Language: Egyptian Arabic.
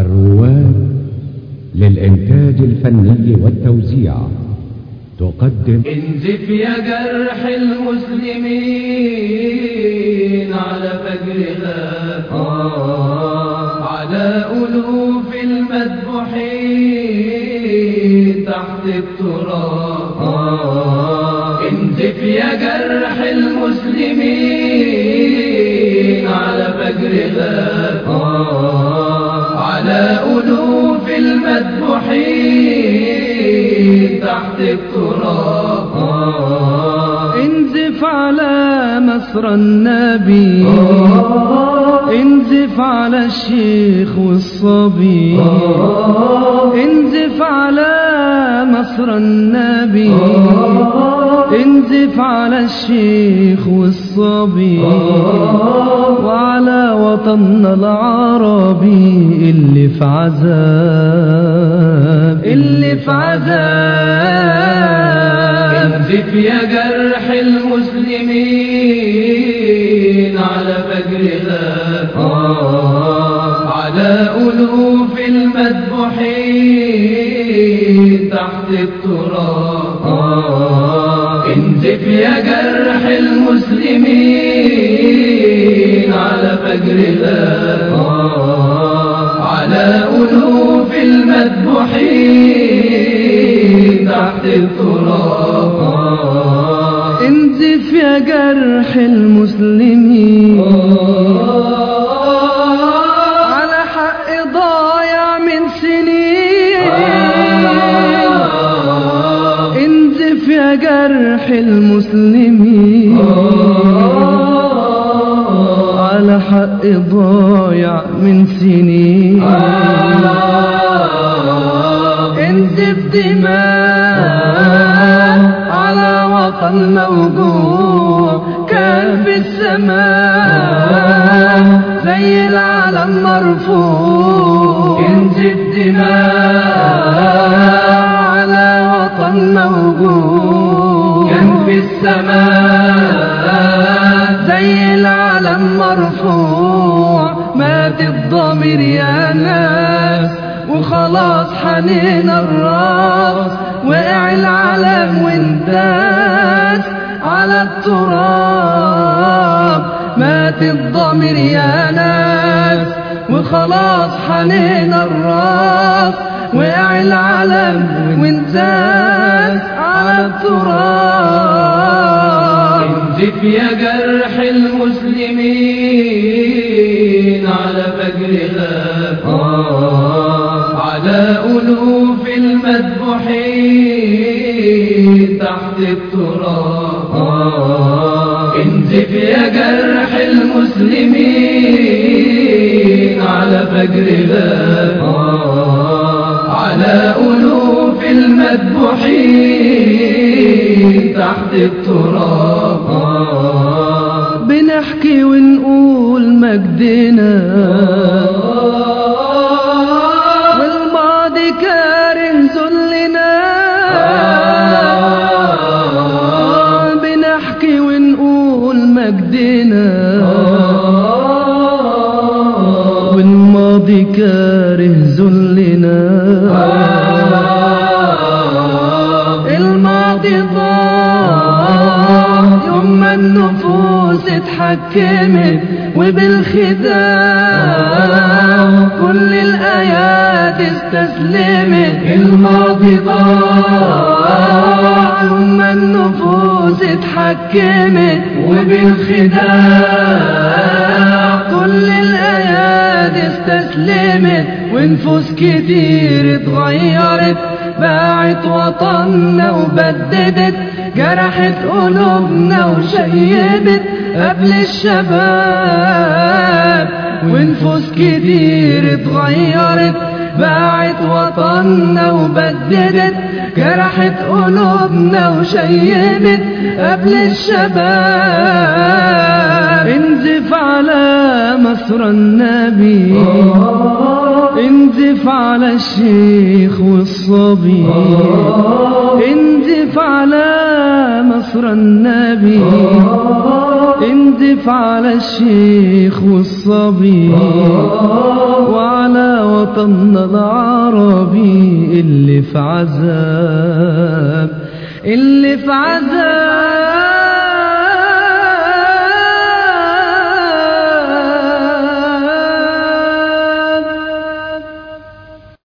رواد للإنتاج الفني والتوزيع تقدم انزف يا جرح المسلمين على فجرها على ألوف المذبوحين تحت التراب انزف يا جرح المسلمين على فجرها على ألوف المذبوحين تحت التراب انزف على مصر النبي انزف على الشيخ والصبي انزف على مصر النبي انزف على الشيخ والصبي وعلى وطننا العربي اللي في عذاب اللي في عذاب انزف يا جرح المسلمين على فجرها على ألوف المذبوحين تحت التراب انزف يا جرح المسلمين على فجرها على ألوف المذبوحين تحت التراب انزف يا جرح المسلمين على حق ضايع من سنين انزف يا جرح المسلمين على حق ضايع من سنين انزف دماء على وطن موجوع كان في السماء زي العلم مرفوع انزف دماء على وطن موجوع كان في السماء زي العلم مرفوع مات الضمير يا ناس وخلاص حنين الراس وقع العلم وانداس على التراب مات الضمير يا ناس وخلاص حنين الراس وقع العلم وانداس على التراب انزف يا جرح المسلمين على فجرها على ألوف المذبوحين تحت التراب انزف يا جرح المسلمين على فجرها على ألوف المذبوحين تحت التراب بنحكي ونقول مجدنا والماضي كاره ذلنا بنحكي ونقول مجدنا والماضي كاره ذلنا الماضي ضاع يوم ما النفوس اتحكمت وبالخداع كل الآيات استسلمت الماضي ضاع يوم ما النفوس اتحكمت وبالخداع كل الآيات استسلمت ونفوس كتير اتغيرت باعت وطننا وبددت جرحت قلوبنا وشيبت قبل الشباب ونفوس كتير اتغيرت باعت وطننا وبددت جرحت قلوبنا وشيبت قبل الشباب انزف على مصر النبي انزف انزف على الشيخ والصبي انزف على مصر النبي انزف على الشيخ والصبي وعلى وطننا العربي اللي في عذاب اللي في عذاب